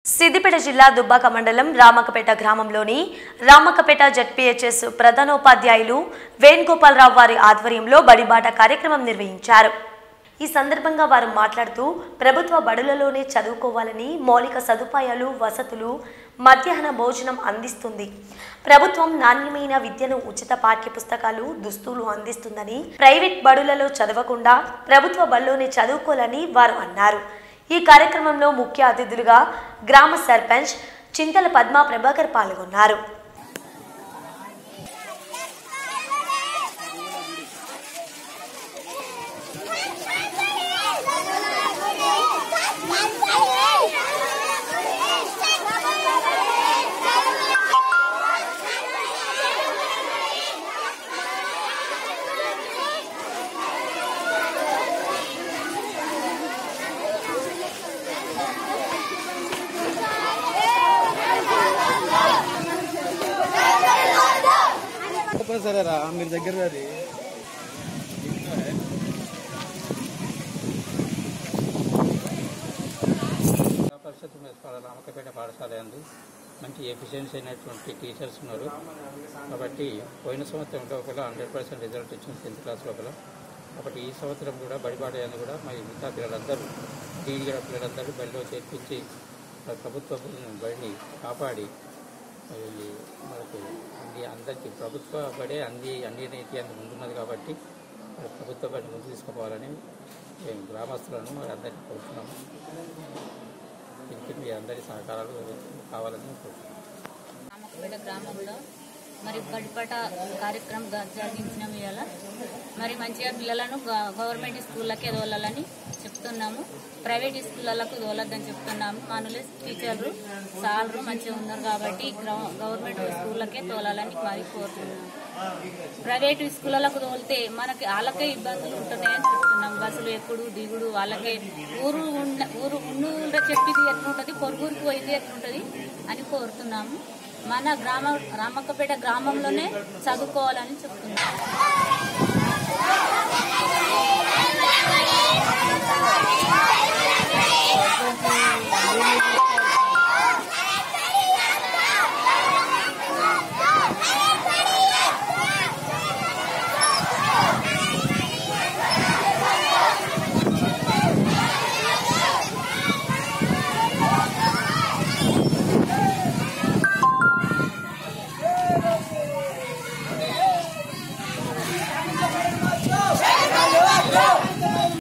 సిద్దిపేట జిల్లా దుబ్బాక మండలం రామకపేట గ్రామంలోని రామకపేట జడ్పీహెచ్ఎస్ ప్రధానోపాధ్యాయులు వేణుగోపాలరావు వారి ఆధ్వర్యంలో బడిబాట కార్యక్రమం నిర్వహించారు ఈ సందర్భంగా వారు మాట్లాడుతూ ప్రభుత్వ బడులలోనే చదువుకోవాలని మౌలిక సదుపాయాలు వసతులు మధ్యాహ్న భోజనం అందిస్తుంది ప్రభుత్వం నాణ్యమైన విద్యను ఉచిత పాఠ్య పుస్తకాలు దుస్తులు అందిస్తుందని ప్రైవేట్ బడులలో చదవకుండా ప్రభుత్వ బడిలోనే చదువుకోవాలని వారు అన్నారు ఈ కార్యక్రమంలో ముఖ్య అతిథులుగా గ్రామ సర్పంచ్ చింతల పద్మా ప్రభాకర్ పాల్గొన్నారు చెప్పండి సరేరా మీరు దగ్గర అది జిల్లా పరిషత్ మున్సిపల్ రామకపేట పాఠశాల యందు మంచి ఎఫిషియన్సీ అయినటువంటి టీచర్స్ ఉన్నారు కాబట్టి పోయిన సంవత్సరం లోపల హండ్రెడ్ పర్సెంట్ రిజల్ట్ ఇచ్చింది టెన్త్ క్లాస్ లోపల కాబట్టి ఈ సంవత్సరం కూడా బడిపాట యందు కూడా మరి మిగతా పిల్లలందరూ టీడీ పిల్లలందరూ బడిలో చేర్పించి మరి ప్రభుత్వ బడిని కాపాడి మరి మనకు అన్ని అందరికీ ప్రభుత్వ బడే అన్ని అన్ని నీతి అంత ముందున్నది కాబట్టి మరి ప్రభుత్వ బడిని ముందు తీసుకుపోవాలని మేము గ్రామస్తులను మరి అందరికీ కోరుతున్నాము దీనికి మీ అందరి సహకారాలు కావాలని కోరుతున్నాను రామకపేట గ్రామంలో మరి బడిపట కార్యక్రమం గ- జరిగించినాము ఇవాళ మరి మంచిగా పిల్లలను గ- గవర్నమెంట్ స్కూళ్ళకే తోలాలని చెప్తున్నాము ప్రైవేట్ స్కూళ్ళకు తోలొద్దని చెప్తున్నాము మానులే టీచర్లు సార్లు మంచిగా ఉన్నారు కాబట్టి గ్రౌ- గవర్నమెంట్ స్కూళ్ళకే తోలాలని మరి కోరుతున్నాము ప్రైవేట్ స్కూళ్ళకు తోలితే మనకి వాళ్ళకే ఇబ్బందులు ఉంటున్నాయని చెప్తున్నాం బస్సులు ఎక్కుడు దిగుడు వాళ్ళకే ఊరు ఉన్న ఊరు ఉన్నూరు చెప్పిది ఎట్లుంటది పొరుగురికి పోయింది ఎట్లుంటది అని కోరుతున్నాము మన గ్రామ రామక్కపేట గ్రామంలోనే చదువుకోవాలని చెప్తున్నాము